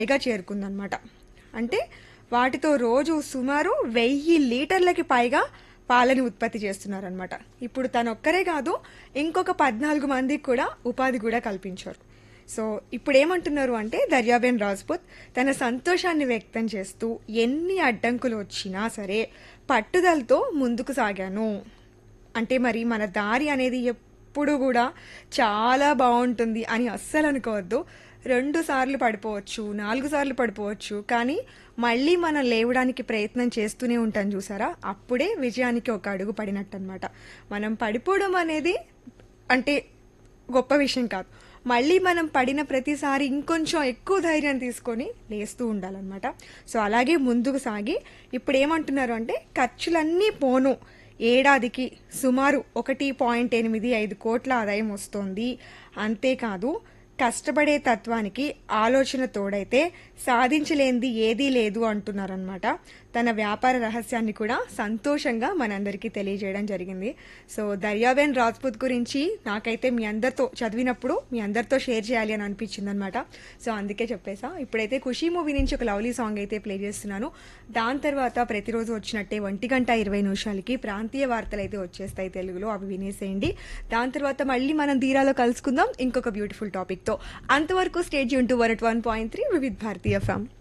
పైగా చేరుకుందనమాట అంటే వాటితో రోజు సుమారు వెయ్యి లీటర్లకి పైగా పాలని ఉత్పత్తి చేస్తున్నారనమాట ఇప్పుడు తనొక్కరే కాదు ఇంకొక పద్నాలుగు మందికి కూడా ఉపాధి కూడా కల్పించారు సో ఇప్పుడు ఏమంటున్నారు అంటే దర్యాబేన్ రాజ్పుత్ తన సంతోషాన్ని వ్యక్తం చేస్తూ ఎన్ని అడ్డంకులు వచ్చినా సరే పట్టుదలతో ముందుకు సాగాను అంటే మరి మన దారి అనేది ఎప్పుడు కూడా చాలా బాగుంటుంది అని అస్సలు అనుకోవద్దు రెండు సార్లు పడిపోవచ్చు నాలుగు సార్లు పడిపోవచ్చు కానీ మళ్ళీ మనం లేవడానికి ప్రయత్నం చేస్తూనే ఉంటాం చూసారా అప్పుడే విజయానికి ఒక అడుగు పడినట్టు అనమాట మనం పడిపోవడం అనేది అంటే గొప్ప విషయం కాదు మళ్ళీ మనం పడిన ప్రతిసారి ఇంకొంచెం ఎక్కువ ధైర్యం తీసుకొని లేస్తూ ఉండాలన్నమాట సో అలాగే ముందుకు సాగి ఇప్పుడు ఏమంటున్నారు అంటే ఖర్చులన్నీ పోను ఏడాదికి సుమారు ఒకటి పాయింట్ ఎనిమిది ఐదు కోట్ల ఆదాయం వస్తోంది అంతేకాదు కష్టపడే తత్వానికి ఆలోచన తోడైతే సాధించలేనిది ఏదీ లేదు అంటున్నారనమాట తన వ్యాపార రహస్యాన్ని కూడా సంతోషంగా మనందరికీ తెలియజేయడం జరిగింది సో దర్యాబేన్ రాజ్పుత్ గురించి నాకైతే మీ అందరితో చదివినప్పుడు మీ అందరితో షేర్ చేయాలి అని అనిపించింది అనమాట సో అందుకే చెప్పేసా ఇప్పుడైతే ఖుషీ మూవీ నుంచి ఒక లవ్లీ సాంగ్ అయితే ప్లే చేస్తున్నాను దాని తర్వాత ప్రతిరోజు వచ్చినట్టే ఒంటి గంట ఇరవై నిమిషాలకి ప్రాంతీయ వార్తలు అయితే వచ్చేస్తాయి తెలుగులో అవి వినేసేయండి దాని తర్వాత మళ్ళీ మనం ధీరాలో కలుసుకుందాం ఇంకొక బ్యూటిఫుల్ టాపిక్తో అంతవరకు స్టేజ్ యూన్ to one one point three Vividh Bharati from